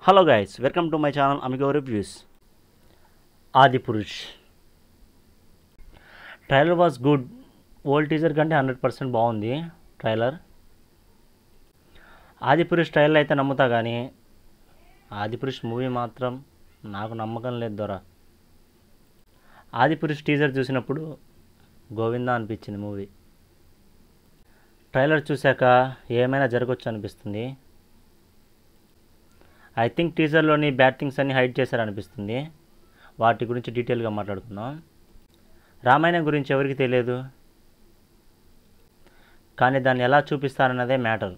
hello guys welcome to my channel Amigo Reviews Adipurush trailer was good old teaser కంటే hundred percent బాగుంది trailer Adipurush trailer అయితే నమ్ముతా కానీ ఆది పురుష్ movie మాత్రం నాకు నమ్మకం లేదు దొర ఆది పురుష్ టీజర్ చూసినప్పుడు గోవిందా అనిపించింది మూవీ ట్రైలర్ చూశాక ఏమైనా జరగచ్చు అనిపిస్తుంది ఐ థింక్ టీజర్లోని బ్యాడ్ థింగ్స్ అన్ని హైడ్ చేశారనిపిస్తుంది వాటి గురించి డీటెయిల్గా మాట్లాడుకుందాం రామాయణం గురించి ఎవరికి తెలియదు కానీ దాన్ని ఎలా చూపిస్తారన్నదే మ్యాటర్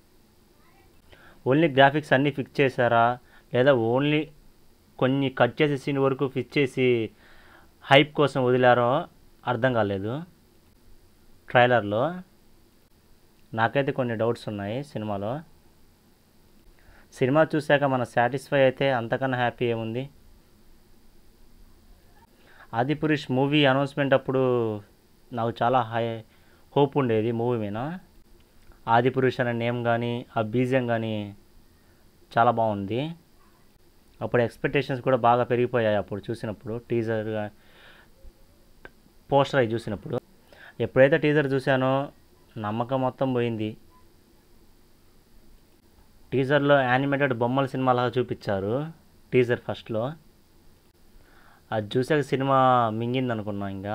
ఓన్లీ గ్రాఫిక్స్ అన్నీ ఫిక్స్ చేశారా లేదా ఓన్లీ కొన్ని కట్ చేసే సీన్ వరకు ఫిక్స్ చేసి హైప్ కోసం వదిలారో అర్థం కాలేదు ట్రైలర్లో నాకైతే కొన్ని డౌట్స్ ఉన్నాయి సినిమాలో సినిమా చూశాక మన సాటిస్ఫై అయితే అంతకన్నా హ్యాపీ ఏముంది ఆది పురుష్ మూవీ అనౌన్స్మెంట్ అప్పుడు నాకు చాలా హై హోప్ ఉండేది మూవీ మీద ఆది పురుష్ అనే నేమ్ కానీ ఆ బీజియం కానీ చాలా బాగుంది అప్పుడు ఎక్స్పెక్టేషన్స్ కూడా బాగా పెరిగిపోయాయి అప్పుడు చూసినప్పుడు టీజర్ పోస్టర్ అవి చూసినప్పుడు ఎప్పుడైతే టీజర్ చూశానో నమ్మకం మొత్తం పోయింది టీజర్లో యానిమేటెడ్ బొమ్మల సినిమాలాగా చూపించారు టీజర్ ఫస్ట్లో అది చూసాక సినిమా మింగింది అనుకున్నా ఇంకా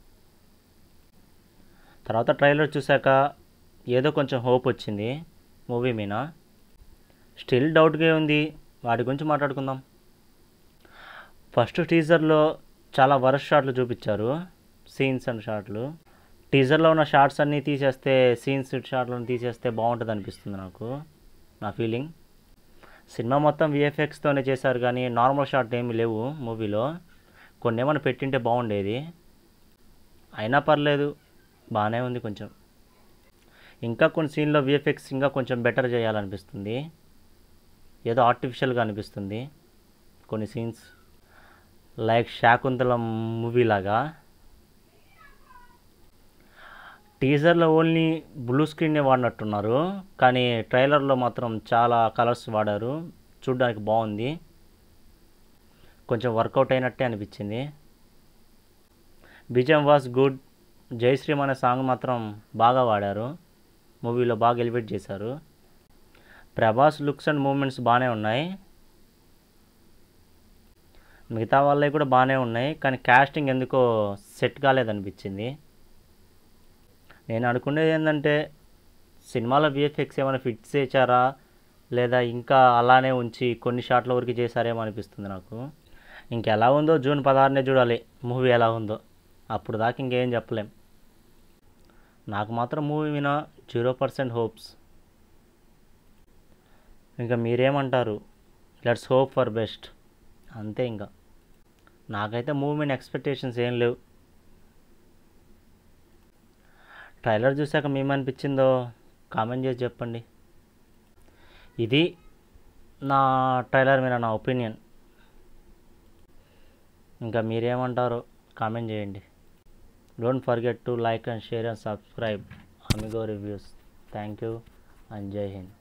తర్వాత ట్రైలర్ చూశాక ఏదో కొంచెం హోప్ వచ్చింది మూవీ మీద స్టిల్ డౌట్గా ఉంది వాటి గురించి మాట్లాడుకుందాం ఫస్ట్ టీజర్లో చాలా వరస్ షాట్లు చూపించారు సీన్స్ అండ్ షాట్లు టీజర్లో ఉన్న షార్ట్స్ అన్నీ తీసేస్తే సీన్స్ షాట్లను తీసేస్తే బాగుంటుంది అనిపిస్తుంది నాకు నా ఫీలింగ్ సినిమా మొత్తం విఎఫ్ఎక్స్తోనే చేశారు కానీ నార్మల్ షాట్ ఏమీ లేవు మూవీలో కొన్ని ఏమైనా పెట్టింటే బాగుండేది అయినా పర్లేదు బాగానే ఉంది కొంచెం ఇంకా కొన్ని సీన్లో విఎఫ్ఎక్స్ ఇంకా కొంచెం బెటర్ చేయాలనిపిస్తుంది ఏదో ఆర్టిఫిషియల్గా అనిపిస్తుంది కొన్ని సీన్స్ లైక్ శాకుంతలం మూవీ లాగా టీజర్లో ఓన్లీ బ్లూ స్క్రీన్నే వాడినట్టున్నారు కానీ ట్రైలర్లో మాత్రం చాలా కలర్స్ వాడారు చూడ్డానికి బాగుంది కొంచెం వర్కౌట్ అయినట్టే అనిపించింది విజయం వాస్ గుడ్ జయశ్రీమ్ అనే సాంగ్ మాత్రం బాగా వాడారు మూవీలో బాగా ఎలివేట్ చేశారు ప్రభాస్ లుక్స్ అండ్ మూమెంట్స్ బాగానే ఉన్నాయి మిగతా వాళ్ళవి కూడా బాగానే ఉన్నాయి కానీ కాస్టింగ్ ఎందుకో సెట్ కాలేదనిపించింది నేను అనుకునేది ఏంటంటే సినిమాలో విఎఫ్ఎక్స్ ఏమైనా ఫిక్స్ చేశారా లేదా ఇంకా అలానే ఉంచి కొన్ని షాట్ల వరకు చేశారేమో అనిపిస్తుంది నాకు ఇంకెలా ఉందో జూన్ పదహారునే చూడాలి మూవీ ఎలా ఉందో అప్పుడు దాకా ఇంకేం చెప్పలేం నాకు మాత్రం మూవీ మీద జీరో పర్సెంట్ హోప్స్ ఇంకా మీరేమంటారు లెట్స్ హోప్ ఫర్ బెస్ట్ అంతే ఇంకా నాకైతే మూవీ మీద ఎక్స్పెక్టేషన్స్ ఏం లేవు ట్రైలర్ చూశాక మేమనిపించిందో కామెంట్ చేసి చెప్పండి ఇది నా ట్రైలర్ మీద నా ఒపీనియన్ ఇంకా మీరేమంటారో కామెంట్ చేయండి don't forget to like and share and subscribe Amigo Reviews thank you and Jai Hind